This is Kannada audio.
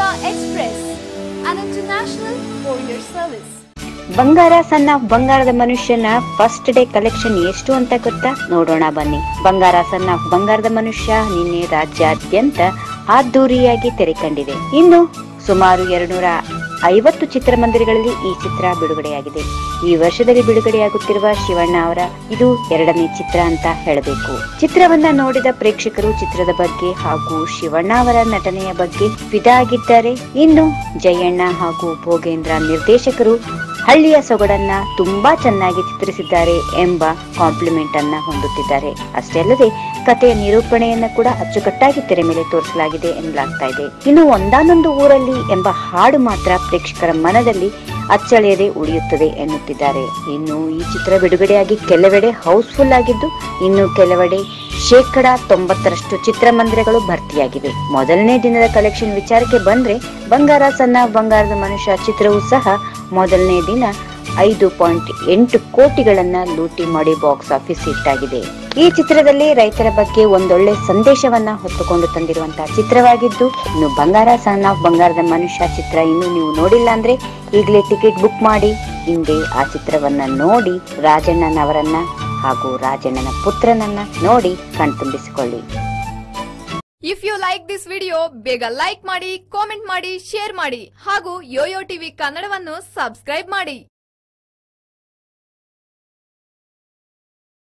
Express, an international courier service. ಬಂಗಾರ ಸಣ್ಣ ಬಂಗಾರದ ಮನುಷ್ಯನ ಫಸ್ಟ್ ಡೇ ಕಲೆಕ್ಷನ್ ಎಷ್ಟು ಅಂತ ಗೊತ್ತಾ ನೋಡೋಣ ಬನ್ನಿ ಬಂಗಾರ ಸಣ್ಣ ಬಂಗಾರದ ಮನುಷ್ಯ ನಿನ್ನೆ ರಾಜ್ಯಾದ್ಯಂತ ಅದ್ದೂರಿಯಾಗಿ ತೆರೆ ಕಂಡಿದೆ ಇನ್ನು ಸುಮಾರು ಎರಡ್ನೂರ ಐವತ್ತು ಚಿತ್ರಮಂದಿರಗಳಲ್ಲಿ ಈ ಚಿತ್ರ ಬಿಡುಗಡೆಯಾಗಿದೆ ಈ ವರ್ಷದಲ್ಲಿ ಬಿಡುಗಡೆಯಾಗುತ್ತಿರುವ ಶಿವಣ್ಣ ಅವರ ಇದು ಎರಡನೇ ಚಿತ್ರ ಅಂತ ಹೇಳಬೇಕು ಚಿತ್ರವನ್ನ ನೋಡಿದ ಪ್ರೇಕ್ಷಕರು ಚಿತ್ರದ ಬಗ್ಗೆ ಹಾಗೂ ಶಿವಣ್ಣ ಅವರ ನಟನೆಯ ಬಗ್ಗೆ ಫಿದಾ ಆಗಿದ್ದಾರೆ ಇನ್ನು ಜಯಣ್ಣ ಹಾಗೂ ಭೋಗೇಂದ್ರ ನಿರ್ದೇಶಕರು ಹಳ್ಳಿಯ ಸೊಗಡನ್ನ ತುಂಬಾ ಚೆನ್ನಾಗಿ ಚಿತ್ರಿಸಿದ್ದಾರೆ ಎಂಬ ಕಾಂಪ್ಲಿಮೆಂಟ್ ಅನ್ನ ಹೊಂದುತ್ತಿದ್ದಾರೆ ಅಷ್ಟೇ ಅಲ್ಲದೆ ಕಥೆಯ ನಿರೂಪಣೆಯನ್ನ ಕೂಡ ಅಚ್ಚುಕಟ್ಟಾಗಿ ತೆರೆ ಮೇಲೆ ತೋರಿಸಲಾಗಿದೆ ಎನ್ನಲಾಗ್ತಾ ಇದೆ ಇನ್ನು ಒಂದಾನೊಂದು ಊರಲ್ಲಿ ಎಂಬ ಹಾಡು ಮಾತ್ರ ಪ್ರೇಕ್ಷಕರ ಮನದಲ್ಲಿ ಅಚ್ಚಳಿಯದೆ ಉಳಿಯುತ್ತದೆ ಎನ್ನುತ್ತಿದ್ದಾರೆ ಇನ್ನು ಈ ಚಿತ್ರ ಬಿಡುಗಡೆಯಾಗಿ ಕೆಲವೆಡೆ ಹೌಸ್ಫುಲ್ ಆಗಿದ್ದು ಇನ್ನು ಕೆಲವೆಡೆ ಶೇಕಡ ತೊಂಬತ್ತರಷ್ಟು ಚಿತ್ರಮಂದಿರಗಳು ಭರ್ತಿಯಾಗಿವೆ ಮೊದಲನೇ ದಿನದ ಕಲೆಕ್ಷನ್ ವಿಚಾರಕ್ಕೆ ಬಂದ್ರೆ ಬಂಗಾರ ಸಣ್ಣ ಬಂಗಾರದ ಮನುಷ್ಯ ಚಿತ್ರವೂ ಸಹ ಮೊದಲನೇ ದಿನ ಐದು ಪಾಯಿಂಟ್ ಎಂಟು ಕೋಟಿಗಳನ್ನ ಲೂಟಿ ಮಾಡಿ ಬಾಕ್ಸ್ ಆಫೀಸ್ ಹಿಟ್ ಆಗಿದೆ ಈ ಚಿತ್ರದಲ್ಲಿ ರೈತರ ಬಗ್ಗೆ ಒಂದೊಳ್ಳೆ ಸಂದೇಶವನ್ನ ಹೊತ್ತುಕೊಂಡು ತಂದಿರುವಂತಹ ಚಿತ್ರವಾಗಿದ್ದು ಇನ್ನು ಬಂಗಾರ ಸಣ್ಣ ಬಂಗಾರದ ಮನುಷ್ಯ ಚಿತ್ರ ಇನ್ನು ನೀವು ನೋಡಿಲ್ಲ ಅಂದ್ರೆ ಈಗಲೇ ಟಿಕೆಟ್ ಬುಕ್ ಮಾಡಿ ಹಿಂದೆ ಆ ಚಿತ್ರವನ್ನ ನೋಡಿ ರಾಜಣ್ಣನವರನ್ನ ಹಾಗೂ ರಾಜಣ್ಣನ ಪುತ್ರನನ್ನ ನೋಡಿ ಕಣ್ತುಂಬಿಸಿಕೊಳ್ಳಿ if you like this video ಬೇಗ ಲೈಕ್ ಮಾಡಿ ಕಾಮೆಂಟ್ ಮಾಡಿ ಶೇರ್ ಮಾಡಿ ಹಾಗೂ ಯೋಯೋ ಟಿವಿ ಕನ್ನಡವನ್ನು ಸಬ್ಸ್ಕ್ರೈಬ್ ಮಾಡಿ